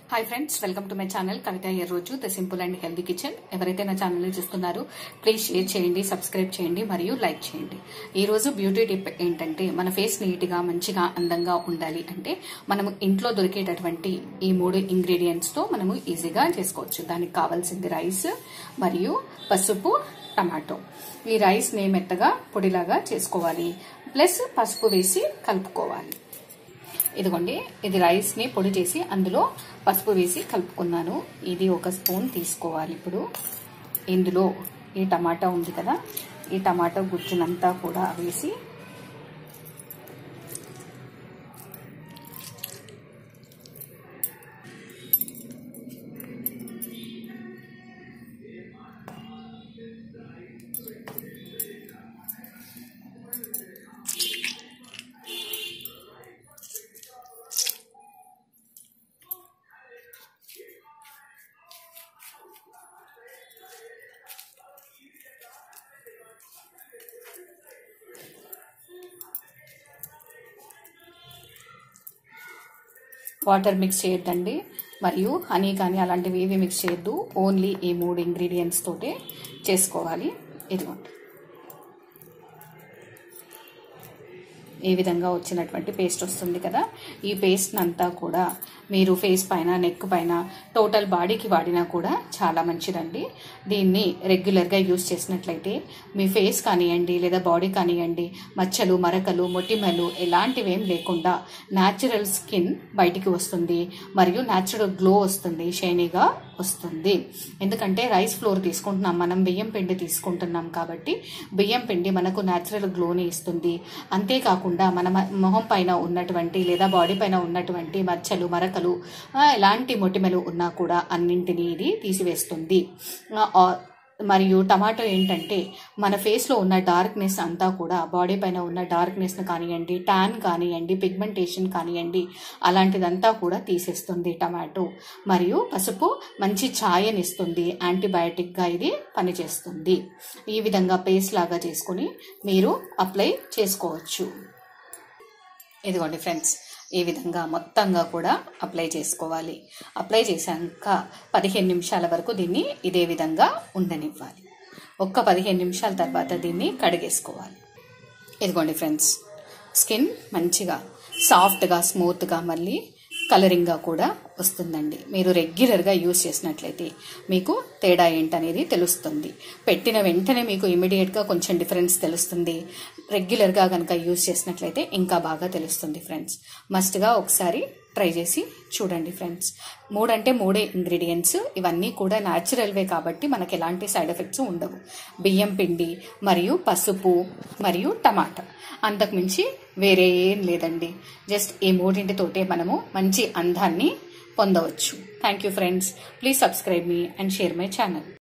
hi friends welcome to my channel Kavitha ఈ రోజు the simple and healthy kitchen ఎవరైతే నా ఛానల్ ని చూస్తున్నారో ప్లీజ్ షేర్ చేయండి సబ్స్క్రైబ్ చేయండి మరియు లైక్ చేయండి ఈ రోజు బ్యూటీ టిప్ ఏంటంటే మన ఫేస్ నీట్ గా మంచిగా అందంగా ఉండాలి అంటే మనము ఇంట్లో దొరికేటటువంటి ఈ మూడు ఇంగ్రీడియంట్స్ తో మనము ఈజీగా చేసుకోవచ్చు దానికి కావాల్సింది రైస్ మరియు పసుపు టమాటో ఈ రైస్ ని మెత్తగా పొడిలాగా చేసుకోవాలి ప్లస్ పసుపు వేసి కలుపుకోవాలి ఇదిగోండి ఇది రైస్ ని పొడి చేసి అందులో పసుపు వేసి కలుపుకున్నాను ఇది ఒక స్పూన్ తీసుకోవాలి ఇప్పుడు ఇందులో ఈ టమాటా ఉంది కదా ఈ టమాటా గుజ్జునంతా కూడా వేసి వాటర్ మిక్స్ చేయొద్దండి మరియు హనీ కానీ అలాంటివి ఏవి మిక్స్ చేయొద్దు ఓన్లీ ఈ మూడు ఇంగ్రీడియంట్స్ తోటే చేసుకోవాలి ఇదిగోండి ఈ విధంగా వచ్చినటువంటి పేస్ట్ వస్తుంది కదా ఈ పేస్ట్ అంతా కూడా మీరు ఫేస్ పైన నెక్ పైన టోటల్ బాడీకి వాడినా కూడా చాలా మంచిదండి దీన్ని రెగ్యులర్గా యూస్ చేసినట్లయితే మీ ఫేస్ కానివ్వండి లేదా బాడీ కానివ్వండి మచ్చలు మరకలు మొటిమలు ఎలాంటివి ఏం లేకుండా న్యాచురల్ స్కిన్ బయటికి వస్తుంది మరియు న్యాచురల్ గ్లో వస్తుంది షైనీగా వస్తుంది ఎందుకంటే రైస్ ఫ్లోర్ తీసుకుంటున్నాం మనం బియ్యం పిండి తీసుకుంటున్నాం కాబట్టి బియ్యం పిండి మనకు న్యాచురల్ గ్లోని ఇస్తుంది అంతేకాకుండా మన మొహం పైన ఉన్నటువంటి లేదా బాడీ పైన ఉన్నటువంటి మచ్చలు మరకలు ఎలాంటి మొటిమలు ఉన్నా కూడా అన్నింటినీ ఇది తీసివేస్తుంది మరియు టమాటో ఏంటంటే మన ఫేస్లో ఉన్న డార్క్నెస్ అంతా కూడా బాడీ పైన ఉన్న డార్క్నెస్ను కానివ్వండి ట్యాన్ కానివ్వండి పిగ్మెంటేషన్ కానివ్వండి అలాంటిదంతా కూడా తీసేస్తుంది టమాటో మరియు పసుపు మంచి ఛాయనిస్తుంది యాంటీబయాటిక్గా ఇది పనిచేస్తుంది ఈ విధంగా పేస్ట్ లాగా చేసుకొని మీరు అప్లై చేసుకోవచ్చు ఇదిగోండి ఫ్రెండ్స్ ఈ విధంగా మొత్తంగా కూడా అప్లై చేసుకోవాలి అప్లై చేశాక పదిహేను నిమిషాల వరకు దీన్ని ఇదే విధంగా ఉండనివ్వాలి ఒక్క పదిహేను నిమిషాల తర్వాత దీన్ని కడిగేసుకోవాలి ఇదిగోండి ఫ్రెండ్స్ స్కిన్ మంచిగా సాఫ్ట్గా స్మూత్గా మళ్ళీ కలరింగ్గా కూడా వస్తుందండి మీరు రెగ్యులర్గా యూస్ చేసినట్లయితే మీకు తేడా ఏంటనేది తెలుస్తుంది పెట్టిన వెంటనే మీకు ఇమీడియట్గా కొంచెం డిఫరెన్స్ తెలుస్తుంది రెగ్యులర్గా కనుక యూస్ చేసినట్లయితే ఇంకా బాగా తెలుస్తుంది ఫ్రెండ్స్ మస్ట్గా ఒకసారి ట్రై చేసి చూడండి ఫ్రెండ్స్ మూడంటే మూడే ఇంగ్రీడియంట్స్ ఇవన్నీ కూడా న్యాచురల్వే కాబట్టి మనకి ఎలాంటి సైడ్ ఎఫెక్ట్స్ ఉండవు బియ్యం పిండి మరియు పసుపు మరియు టమాటా అంతకుమించి వేరే ఏం లేదండి జస్ట్ ఈ మూడింటితోటే మనము మంచి అందాన్ని పొందవచ్చు thank you friends please subscribe me and share my channel